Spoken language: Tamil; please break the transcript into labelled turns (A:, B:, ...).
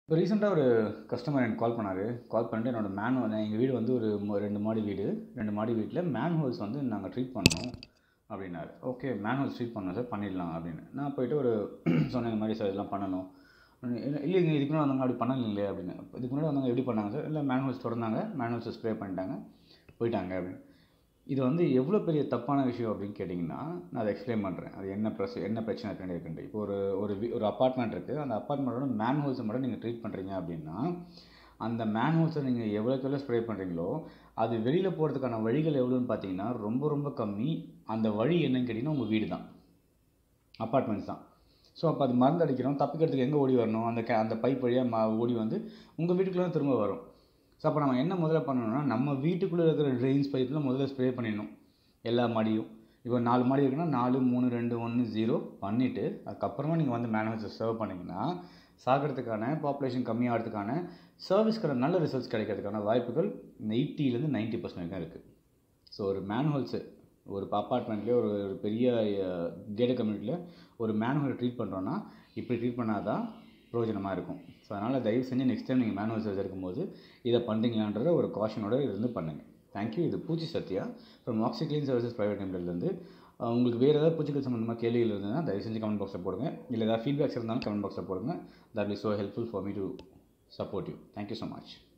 A: இப்போ ரீசெண்டாக ஒரு கஸ்டமர் எனக்கு கால் பண்ணார் கால் பண்ணிட்டு என்னோடய மேன் எங்கள் வீடு வந்து ஒரு மு- ரெண்டு மாடி வீடு ரெண்டு மாடி வீட்டில் மேன் ஹோல்ஸ் வந்து நாங்கள் ட்ரீட் பண்ணோம் அப்படின்னாரு ஓகே மேன் ஹோல்ஸ் ட்ரீட் பண்ணோம் சார் பண்ணிடலாம் அப்படின்னு நான் போயிட்டு ஒரு சொன்னேன் இந்த மாதிரி சார் இதெல்லாம் பண்ணணும் இல்லை- இல்லைங்க இதுக்கு முன்னாடி வந்தாங்க அப்படி பண்ணலைங்களே அப்படின்னு இதுக்கு முன்னாடி வந்தாங்க எப்படி பண்ணாங்க சார் இல்லை மேன் ஹோல்ஸ் திறந்தாங்க மேன் ஹோல்ஸை ஸ்ப்ரே பண்ணிட்டாங்க போயிட்டாங்க அப்படின்னு இது வந்து எவ்வளோ பெரிய தப்பான விஷயம் அப்படின்னு கேட்டிங்கன்னா நான் அதை எக்ஸ்பிளைன் பண்ணுறேன் அது என்ன ப்ரெஸ் என்ன பிரச்சனை பின்னாடி இருக்குன்ட்டு இப்போ ஒரு ஒரு வி- ஒரு அப்பார்ட்மெண்ட் இருக்குது அந்த அப்பார்ட்மெண்ட்டோட மேன் ஹோல்ஸை மட்டும் நீங்கள் ட்ரீட் பண்ணுறீங்க அப்படின்னா அந்த மேன் ஹோல்ஸை நீங்கள் எவ்வளோக்கு எவ்வளோ ஸ்ப்ரே பண்ணுறீங்களோ அது வெளியில் போகிறதுக்கான வழிகள் எவ்வளோன்னு பார்த்தீங்கன்னா ரொம்ப ரொம்ப கம்மி அந்த வழி என்னன்னு கேட்டிங்கன்னா உங்கள் வீடு தான் அப்பார்ட்மெண்ட்ஸ் தான் ஸோ அப்போ அது மருந்து அடிக்கிறோம் தப்பிக்கிறதுக்கு எங்கே ஓடி வரணும் அந்த கே அந்த பைப் வழியாக மா ஓடி வந்து உங்கள் வீட்டுக்குள்ளே தான் திரும்ப வரும் ஸோ அப்போ நம்ம என்ன முதல்ல பண்ணணும்னா நம்ம வீட்டுக்குள்ளே இருக்கிற ட்ரெயின்ஸ் பைப்பில் முதல்ல ஸ்ப்ரே பண்ணிடணும் எல்லா மாடியும் இப்போ நாலு மாடி இருக்குன்னா நாலு மூணு ரெண்டு ஒன்று ஜீரோ பண்ணிவிட்டு அதுக்கப்புறமா நீங்கள் வந்து மேனுவல்ஸை சர்வ் பண்ணிங்கன்னா சாகிறதுக்கான பாப்புலேஷன் கம்மியாகிறதுக்கான சர்வீஸ்க்கான நல்ல ரிசல்ட்ஸ் கிடைக்கிறதுக்கான வாய்ப்புகள் எயிட்டிலேருந்து நைன்ட்டி பர்சன்ட் வரைக்கும் இருக்குது ஸோ ஒரு மேன்ஹோல்ஸு ஒரு அப்பார்ட்மெண்ட்லேயே ஒரு ஒரு பெரிய கேட கம்யூனிட்டியில் ஒரு மேன்ஹோலை ட்ரீட் பண்ணுறோன்னா இப்படி ட்ரீட் பண்ணால் தான் பிரயோஜனமாக இருக்கும் ஸோ அதனால் தயவு செஞ்சு நெக்ஸ்ட் டைம் நீங்கள் மேனுவல்ஸ் இருக்கும்போது இதை பண்ணுறீங்களான்றத ஒரு காஷனோட இருந்து பண்ணுங்கள் தேங்க்யூ இது பூச்சி Sathya from Oxyclean services private லிமிடெட்லேருந்து உங்களுக்கு வேறு ஏதாவது பூச்சிகள் சம்மந்தமாக கேள்விகள் இருந்ததுன்னா தயவு செஞ்சு கமெண்ட் பாக்ஸில் போடுங்க இல்லை ஏதாவது ஃபீட்பேக்ஸ் இருந்தாலும் கமெண்ட் பாக்ஸில் போடுங்க that is so helpful for me to support you thank you so much